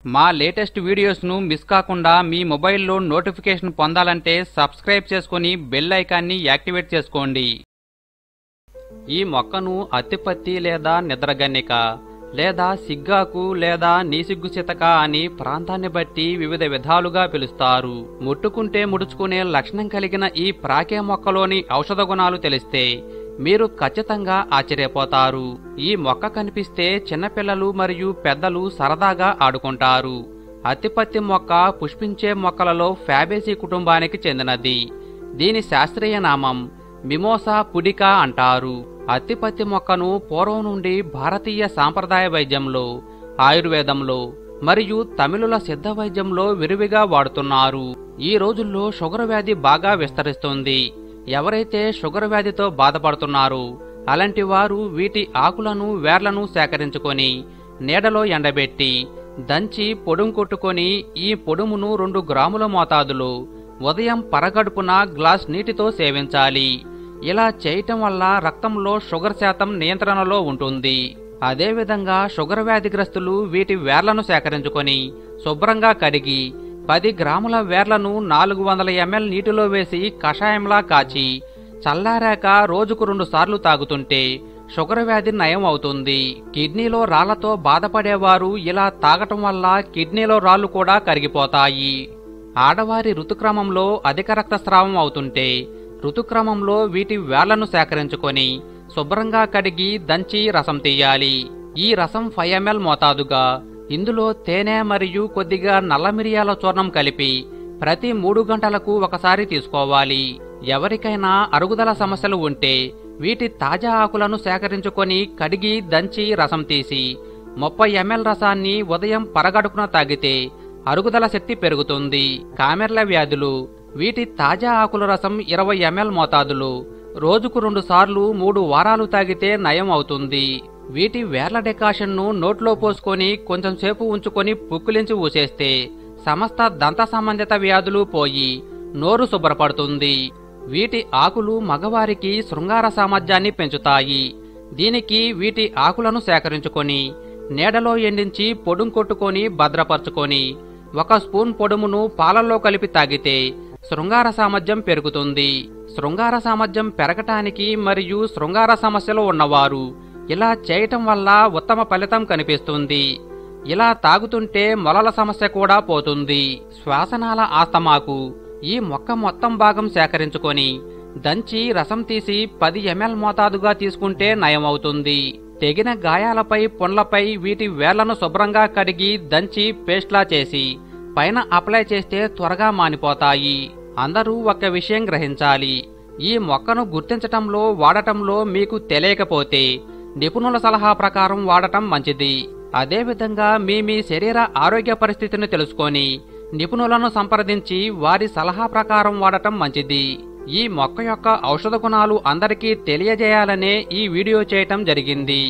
మా latest వీడియోస్ను miss కాకుండా మీ మొబైల్లో నోటిఫికేషన్ పొందాలంటే సబ్స్క్రైబ్ చేసుకొని బెల్ ఐకాన్ని యాక్టివేట్ చేసుకోండి ఈ మొక్కను అత్తిపత్తి లేదా నిద్రగన్నిక లేదా సిగ్గాకు లేదా నీసిగ్గు చితక అని ప్రాంతాన్ని బట్టి వివిధ విధాలుగా పిలుస్తారు ముట్టుకుంటే ముడుచుకునే లక్షణం కలిగిన ఈ ప్రాకే మొక్కలోని ఔషధ గుణాలు తెలిస్తే మీరు ఖచ్చితంగా ఆశ్చర్యపోతారు ఈ మొక్క కనిపిస్తే చిన్నపిల్లలు మరియు పెద్దలు సరదాగా ఆడుకుంటారు అత్తిపత్తి మొక్క పుష్పించే మొక్కలలో ఫ్యాబేసీ కుటుంబానికి చెందినది దీని శాస్త్రీయ నామం మిమోసా పుడికా అంటారు అత్తిపత్తి మొక్కను పూర్వం నుండి భారతీయ సాంప్రదాయ వైద్యంలో ఆయుర్వేదంలో మరియు తమిళుల సిద్ధ వైద్యంలో విరివిగా వాడుతున్నారు ఈ రోజుల్లో షుగర్ వ్యాధి బాగా విస్తరిస్తుంది ఎవరైతే షుగర్ వ్యాధితో బాధపడుతున్నారో అలాంటి వారు వీటి ఆకులను వేర్లను సేకరించుకొని నీడలో ఎండబెట్టి దంచి పొడుం కొట్టుకొని ఈ పొడుమును రెండు గ్రాముల మోతాదులో ఉదయం పరగడుపున గ్లాస్ నీటితో సేవించాలి ఇలా చేయటం వల్ల రక్తంలో షుగర్ శాతం నియంత్రణలో ఉంటుంది అదేవిధంగా షుగర్ వ్యాధిగ్రస్తులు వీటి వేర్లను సేకరించుకొని శుభ్రంగా కడిగి పది గ్రాముల వేర్లను నాలుగు వందల ఎంఎల్ నీటిలో వేసి కషాయంలా కాచి చల్లారాక రోజుకు రెండు సార్లు తాగుతుంటే షుగర్ వ్యాధి నయం అవుతుంది కిడ్నీలో రాళ్లతో బాధపడేవారు ఇలా తాగటం వల్ల కిడ్నీలో రాళ్లు కూడా కరిగిపోతాయి ఆడవారి ఋతుక్రమంలో అధిక రక్తస్రావం అవుతుంటే ఋతుక్రమంలో వీటి వేళ్లను సేకరించుకొని శుభ్రంగా కడిగి దంచి రసం తీయాలి ఈ రసం ఫైవ్ ఎంఎల్ మోతాదుగా ఇందులో తేనె మరియు కొద్దిగా నల్ల మిరియాల చూర్ణం కలిపి ప్రతి మూడు గంటలకు ఒకసారి తీసుకోవాలి ఎవరికైనా అరుగుదల సమస్యలు ఉంటే వీటి తాజా ఆకులను సేకరించుకొని కడిగి దంచి రసం తీసి ముప్పై ఎంఎల్ రసాన్ని ఉదయం పరగడుపున తాగితే అరుగుదల శక్తి పెరుగుతుంది కామెర్ల వ్యాధులు వీటి తాజా ఆకుల రసం ఇరవై ఎంఎల్ మోతాదులు రోజుకు రెండు సార్లు మూడు వారాలు తాగితే నయం అవుతుంది వీటి వేర్ల డెకాషన్ను నోట్లో పోసుకొని కొంచెం సేపు ఉంచుకొని పుక్కిలించి ఊసేస్తే సమస్త దంత సంబంధిత వ్యాధులు పోయి నోరు శుభ్రపడుతుంది వీటి ఆకులు మగవారికి శృంగార సామర్థ్యాన్ని పెంచుతాయి దీనికి వీటి ఆకులను సేకరించుకొని నీడలో ఎండించి పొడుం కొట్టుకొని భద్రపరచుకొని ఒక స్పూన్ పొడుమును పాలల్లో కలిపి తాగితే శృంగార సామర్థ్యం పెరుగుతుంది శృంగార సామర్థ్యం పెరగటానికి మరియు శృంగార సమస్యలు ఉన్నవారు ఇలా చేయటం వల్ల ఉత్తమ ఫలితం కనిపిస్తుంది ఇలా తాగుతుంటే మొలల సమస్య కూడా పోతుంది శ్వాసనాల ఆస్తమాకు ఈ మొక్క మొత్తం భాగం సేకరించుకొని దంచి రసం తీసి పది ఎంఎల్ మోతాదుగా తీసుకుంటే నయమవుతుంది తెగిన గాయాలపై పుండ్లపై వీటి వేళ్లను శుభ్రంగా కడిగి దంచి పేస్ట్లా చేసి పైన అప్లై చేస్తే త్వరగా మానిపోతాయి అందరూ ఒక విషయం గ్రహించాలి ఈ మొక్కను గుర్తించటంలో వాడటంలో మీకు తెలియకపోతే నిపుణుల సలహా ప్రకారం వాడటం మంచిది అదేవిధంగా మీ మీ శరీర ఆరోగ్య పరిస్థితిని తెలుసుకొని నిపుణులను సంప్రదించి వారి సలహా ప్రకారం వాడటం మంచిది ఈ మొక్క యొక్క ఔషధ గుణాలు అందరికీ తెలియజేయాలనే ఈ వీడియో చేయటం జరిగింది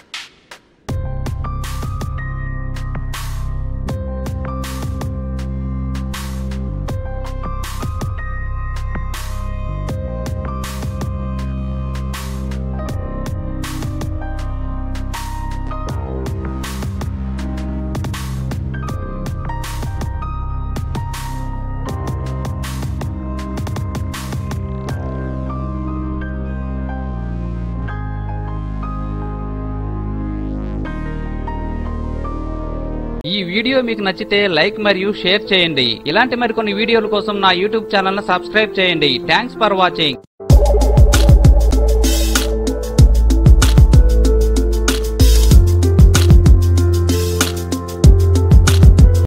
ఈ వీడియో మీకు నచ్చితే లైక్ మరియు షేర్ చేయండి ఇలాంటి మరికొన్ని వీడియోల కోసం నా యూట్యూబ్ ఛానల్ ను సబ్స్క్రైబ్ చేయండి థ్యాంక్స్ ఫర్ వాచింగ్